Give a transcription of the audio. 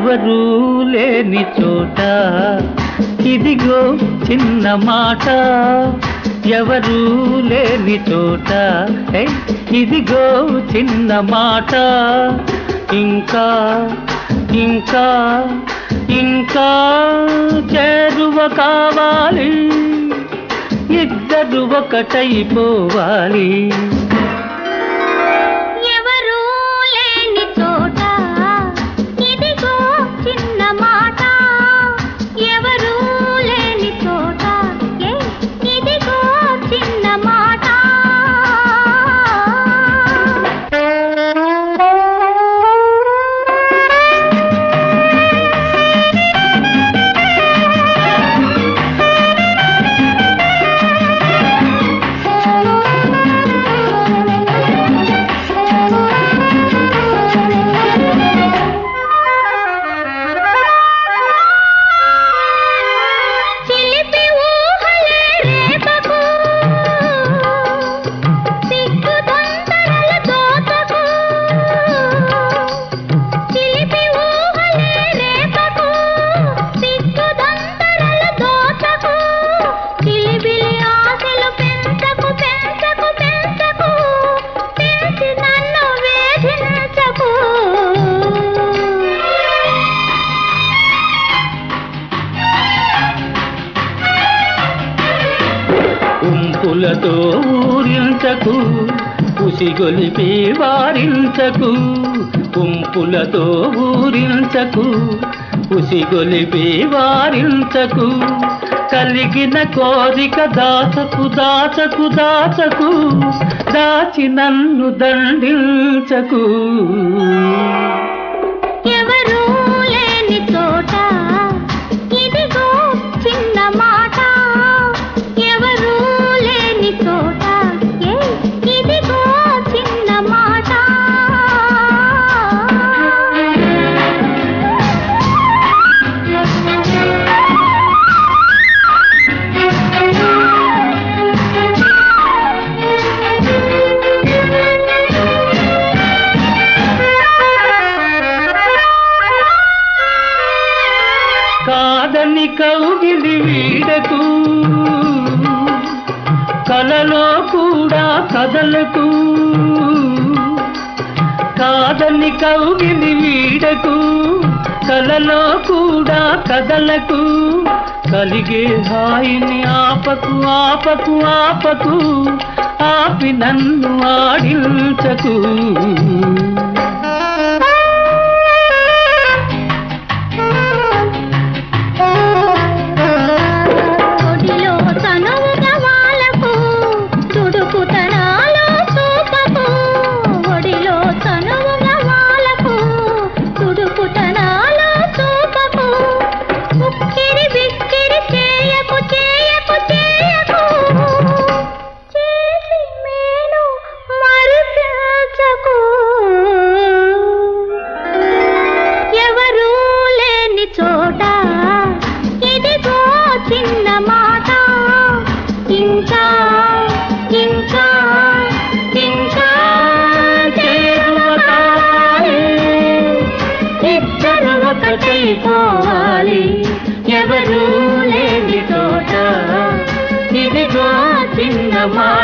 ఎవరూ లేని చోట ఇదిగో చిన్న మాట ఎవరూ లేని చోట ఏయ్, ఇదిగో చిన్న మాట ఇంకా ఇంకా ఇంకా చేరువ కావాలి ఇద్దరు ఒకటైపోవాలి ఎవరూ లేని చోట ఇదిగో చిన్న మాట ఎవరూ లేని చోట ఏ ఇదిగో చిన్న మాట చిలిపి ఊహలే రేపకు సిగ్గు తొందరల దోచకు చిలిపి ఊహలే రేపకు సిగ్గు తొందరల దోచకు చిలిబిలి ఆశలు పెంచకు పెంచకు పెంచకు పెంచి నన్ను వేధించకు ఉంపులతో ఊరించకు ఉసిగొలిపి వారించకు ఉంపులతో ఊరించకు ఉసిగొలిపి వారించకు కలిగిన కోరిక దాచకు దాచకు దాచకు దాచి నన్ను దండించకు ఎవరూ లేని చోట ఇదిగో చిన్న మాట ఎవరూ లేని చోట ఏ ఇదిగో చిన్న మాట కాదని కౌగిలి వీడకు కలలో కూడా కదలకు కాదని కౌగిలి వీడకు కలలో కూడా కదలకు కలిగే హాయిని ఆపకు ఆపకు ఆపకు ఆపి నన్ను ఆడించకు ఒడిలో తనువున వాలకు తుడుకుతనాలో చూపకు ఒడిలో తనువున వాలకు తుడుకుతనాలో చూపకు ఉక్కిరి బిక్కిరి చేయకు చేయకు చేయకు చేసి మేను మరిపించకు ఎవరూ లేని చోట ఇదిగో చిన్న మాట ఇంకా ఇంకా ఇంకా చేరువ కావాలి ఇద్దరు ఒకటైపోవాలి ఎవరూ లేని చోట ఇదిగో చిన్న మాట